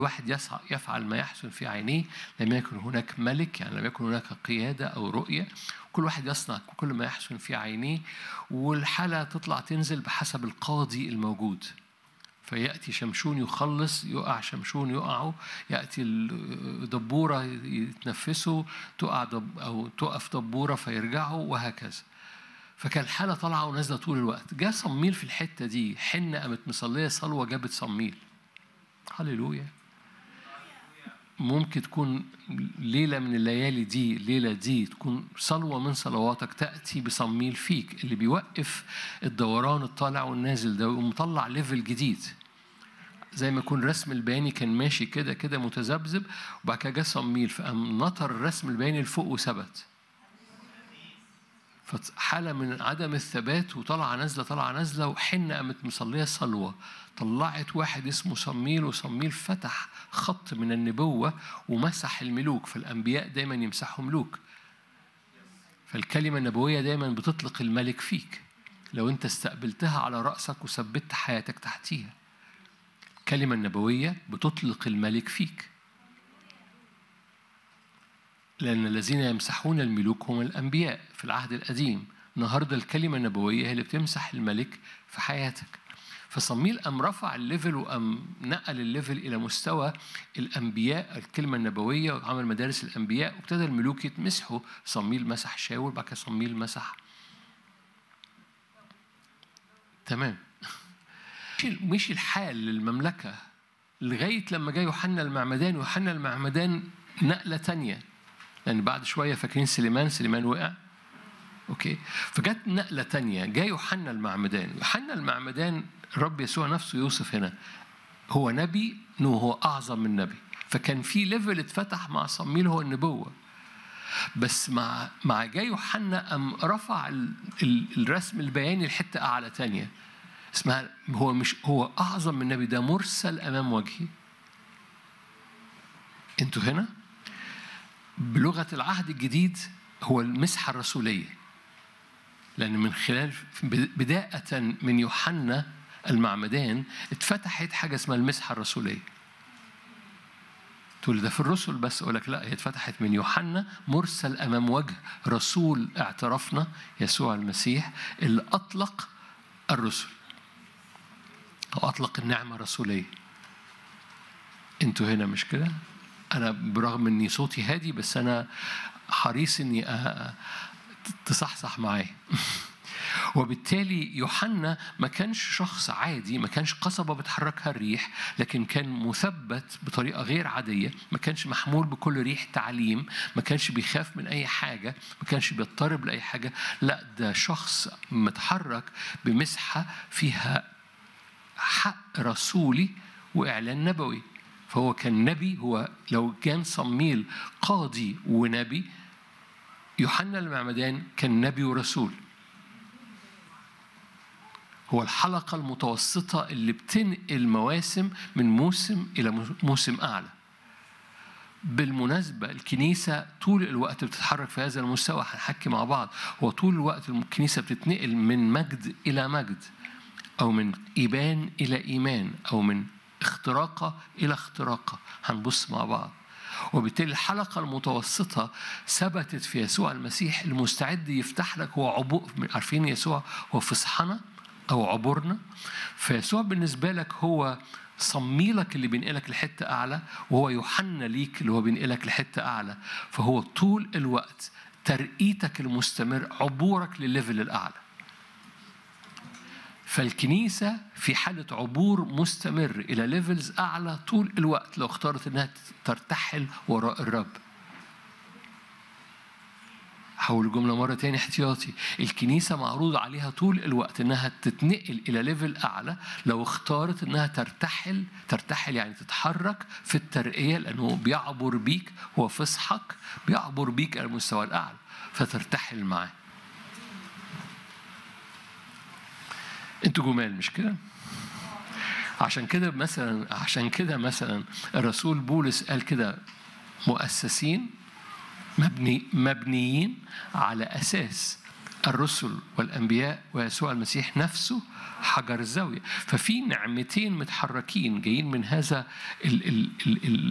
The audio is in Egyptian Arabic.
واحد يسعى يفعل ما يحسن في عينيه لم يكن هناك ملك يعني لم يكن هناك قيادة أو رؤية كل واحد يصنع كل ما يحسن في عينيه والحالة تطلع تنزل بحسب القاضي الموجود فيأتي شمشون يخلص يقع شمشون يقعوا يأتي الدبورة يتنفسوا تقع دب أو تقف دبورة فيرجعوا وهكذا فكان الحالة طالعة ونازلة طول الوقت جاء صميل في الحتة دي حنة قامت مصلية صلوة جابت صميل هللويا ممكن تكون ليلة من الليالي دي الليلة دي تكون صلوة من صلواتك تأتي بصميل فيك اللي بيوقف الدوران الطالع والنازل ده ومطلع ليفل جديد زي ما يكون رسم البياني كان ماشي كده كده متذبذب وبعد كده جه صميل فقام نطر الرسم البياني لفوق وثبت فحالة من عدم الثبات وطالعة نازلة طالعة نازلة وحنة قامت مصلية صلوة طلعت واحد اسمه صميل وصميل فتح خط من النبوة ومسح الملوك فالأنبياء دايما يمسحوا ملوك فالكلمة النبوية دايما بتطلق الملك فيك لو أنت استقبلتها على رأسك وثبت حياتك تحتيها الكلمة النبوية بتطلق الملك فيك لأن الذين يمسحون الملوك هم الأنبياء في العهد القديم النهارده الكلمة النبوية هي اللي بتمسح الملك في حياتك فصميل قام رفع الليفل وقام نقل الليفل إلى مستوى الأنبياء الكلمة النبوية وعمل مدارس الأنبياء وابتدى الملوك يتمسحوا صميل مسح شاول بعد كده صميل مسح تمام مشي الحال للمملكة لغاية لما جاء يوحنا المعمدان يوحنا المعمدان نقلة تانية لأن يعني بعد شوية فاكرين سليمان سليمان وقع أوكي فجت نقلة تانية جاء يوحنا المعمدان يوحنا المعمدان الرب يسوع نفسه يوصف هنا هو نبي نو هو أعظم من نبي فكان في ليفل اتفتح مع صميل هو النبوة بس مع مع جاي يوحنا أم رفع ال ال الرسم البياني لحتة أعلى تانية اسمها هو مش هو أعظم من النبي ده مرسل أمام وجهي أنتوا هنا؟ بلغة العهد الجديد هو المسحة الرسولية لأن من خلال بداية من يوحنا المعمدان اتفتحت حاجة اسمها المسحة الرسولية تقول ده في الرسل بس أقول لك لا هي اتفتحت من يوحنا مرسل أمام وجه رسول اعترافنا يسوع المسيح اللي أطلق الرسل أو أطلق النعمة الرسولية أنتوا هنا مش كده؟ أنا برغم إني صوتي هادي بس أنا حريص إني تصحصح معايا وبالتالي يوحنا ما كانش شخص عادي ما كانش قصبة بتحركها الريح لكن كان مثبت بطريقة غير عادية ما كانش محمول بكل ريح تعليم ما كانش بيخاف من أي حاجة ما كانش بيضطرب لأي حاجة لا ده شخص متحرك بمسحة فيها حق رسولي وإعلان نبوي فهو كان نبي هو لو كان صميل قاضي ونبي يوحنا المعمدان كان نبي ورسول هو الحلقة المتوسطة اللي بتنقل مواسم من موسم إلى موسم أعلى بالمناسبة الكنيسة طول الوقت بتتحرك في هذا المستوى هنحكي مع بعض هو طول الوقت الكنيسة بتتنقل من مجد إلى مجد أو من إيمان إلى إيمان أو من اختراقة إلى اختراقة هنبص مع بعض وبالتالي الحلقة المتوسطة ثبتت في يسوع المسيح المستعد يفتح لك هو عبور عارفين يسوع هو فصحنا أو عبورنا فيسوع بالنسبة لك هو صميلك اللي بينقلك لحتة أعلى وهو يوحنا ليك اللي هو بينقلك لحتة أعلى فهو طول الوقت ترقيتك المستمر عبورك للليفل الأعلى فالكنيسة في حالة عبور مستمر إلى ليفلز أعلى طول الوقت لو اختارت إنها ترتحل وراء الرب حول الجملة مرة تاني احتياطي الكنيسة معروض عليها طول الوقت إنها تتنقل إلى ليفل أعلى لو اختارت إنها ترتحل ترتحل يعني تتحرك في الترقية لأنه بيعبر بيك هو فصحك بيعبر بيك إلى المستوى الأعلى فترتحل معاه انتوا جمال مش كده؟ عشان كده مثلا عشان كده مثلا الرسول بولس قال كده مؤسسين مبني مبنيين على اساس الرسل والأنبياء ويسوع المسيح نفسه حجر الزاوية ففي نعمتين متحركين جايين من هذا ال ال ال ال